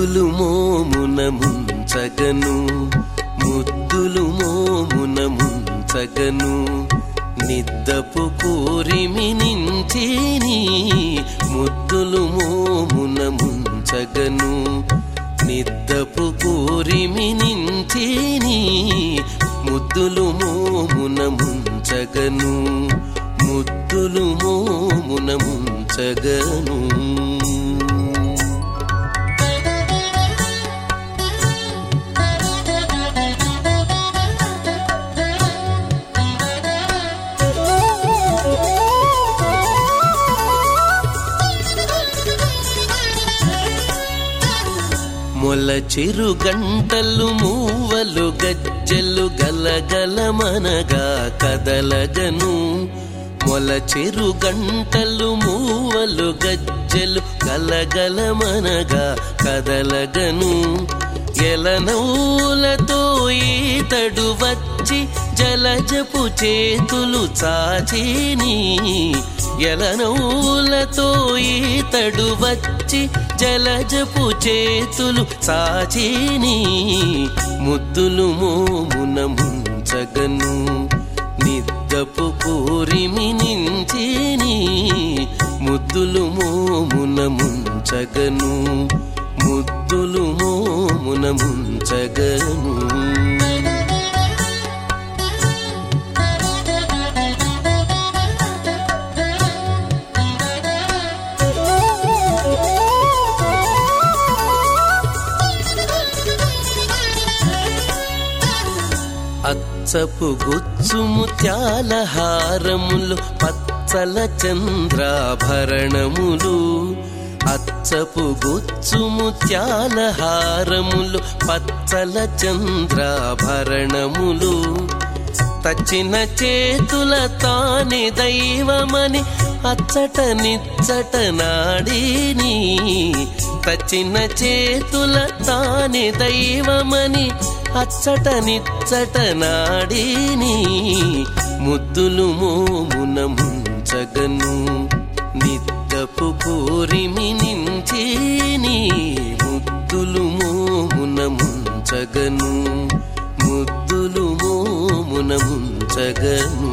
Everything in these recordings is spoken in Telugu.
ముద్దులు మోమున ముంచగను ముద్దులు మోమున ముంచగను నిద్దపు కోరిమి నించేని ముద్దులు మోమున ముంచగను నిద్దపు కోరిమి నించేని ముద్దులు మోమున ముంచగను ముద్దులు మోమున ముంచగను మొల చిరు గంటలు మూవలు గజ్జలు గలగలమనగా కదలగను మొల చెరు గంటలు మూవలు గజ్జలు గలగలమనగా కదలగను ఎలనౌలతో ఈతడు వచ్చి జలజపు చేతులు చాచిని ఎలనౌలతో ఈతడు వచ్చి జలజపు చేతులు చాచిని ముద్దులు మోమున ముంచగను నిద్దపు కోరిమి నించిని ముద్దులు మోమున ముంచగను ముద్దులు మోమున ముంచగను అచ్చపు గుచ్చు ముత్యాల హారములు పచ్చల చంద్రాభరణములు అచ్చపు గుచ్చు ముత్యాల హారములు పచ్చల చంద్రాభరణములు తచ్చిన చేతుల తాని దైవమని అచ్చట నిచ్చట నాడిని తచ్చిన చేతుల తాని దైవమని అచ్చట నిచ్చట నాడిని ముద్దులు మోమున ముంచగను నిద్దపు కోరిమి నించేని ముద్దులు మోమున ముంచగను ముద్దులు మోమున ముంచగను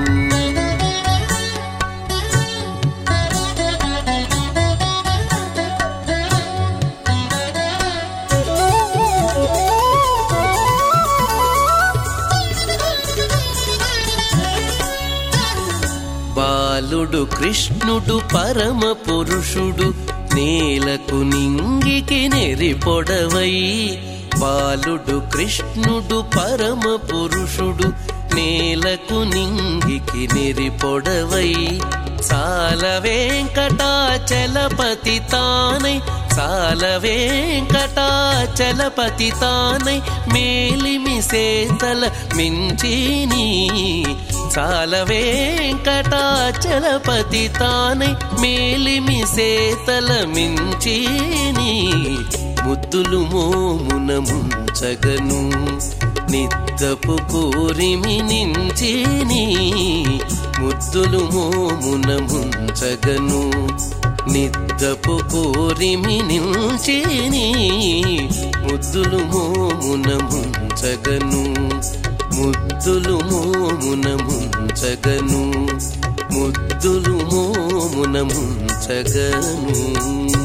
బాలుడు కృష్ణుడు పరమ పురుషుడు నేలకు నింగికి నెరిపొడవై బాలుడు కృష్ణుడు పరమ పురుషుడు నేలకు నింగికి నెరిపొడవై సాల వెంకటాచలపతి తానై సాల వెంకటాచలపతి తానై మేలిమి సేతల మించిని చాల వెంకటాచలపతి తానై మేలిమి సేతల మించిని ముద్దులు మోమున ముంచగను నిద్దపు కోరిమి నించిని ముద్దులు మోమున ముంచగను నిద్దపు కోరిమి నించిని ముద్దులు మోమున ముంచగను ముద్దులు మోమున ముంచగను ముద్దులు మోమున ముంచగను